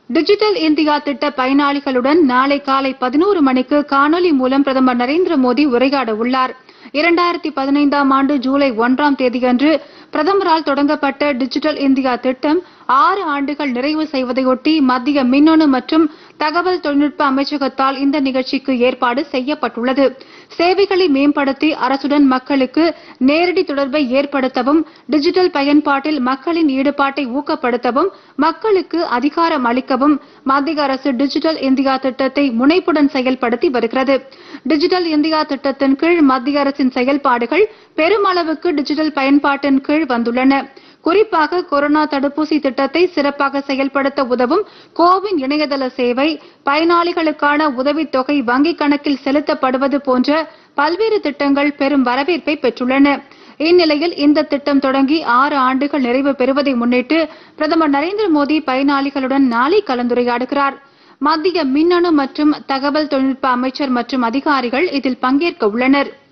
digital India திட்ட பயனாளிகளுடன் நாளை காலை பதினோரு மணிக்கு காணொலி மூலம் பிரதமர் நரேந்திர மோடி உரையாட உள்ளார் இரண்டாயிரத்தி பதினைந்தாம் ஆண்டு ஜூலை ஒன்றாம் தேதியன்று பிரதமரால் தொடங்கப்பட்ட டிஜிட்டல் இந்தியா திட்டம் ஆறு ஆண்டுகள் நிறைவு செய்வதையொட்டி மத்திய மின்னணு மற்றும் தகவல் தொழில்நுட்ப அமைச்சகத்தால் இந்த நிகழ்ச்சிக்கு ஏற்பாடு செய்யப்பட்டுள்ளது சேவைகளை மேம்படுத்தி அரசுடன் மக்களுக்கு நேரடி தொடர்பை ஏற்படுத்தவும் டிஜிட்டல் பயன்பாட்டில் மக்களின் ஈடுபாட்டை ஊக்கப்படுத்தவும் மக்களுக்கு அதிகாரம் அளிக்கவும் மத்திய அரசு டிஜிட்டல் இந்தியா திட்டத்தை முனைப்புடன் செயல்படுத்தி வருகிறது டிஜிட்டல் இந்தியா திட்டத்தின் கீழ் மத்திய அரசின் செயல்பாடுகள் பெருமளவுக்கு டிஜிட்டல் பயன்பாட்டின் கீழ் வந்துள்ளன குறிப்பாக கொரோனா தடுப்பூசி திட்டத்தை சிறப்பாக செயல்படுத்த உதவும் கோவின் இணையதள சேவை பயனாளிகளுக்கான உதவித்தொகை வங்கிக் கணக்கில் செலுத்தப்படுவது போன்ற பல்வேறு திட்டங்கள் பெரும் வரவேற்பை பெற்றுள்ளன இந்நிலையில் இந்த திட்டம் தொடங்கி ஆறு ஆண்டுகள் நிறைவு பெறுவதை முன்னிட்டு பிரதமர் நரேந்திர மோடி பயனாளிகளுடன் நாளை கலந்துரையாடுகிறார் மத்திய மின்னணு மற்றும் தகவல் தொழில்நுட்ப அமைச்சர் மற்றும் அதிகாரிகள் இதில் பங்கேற்க உள்ளனர்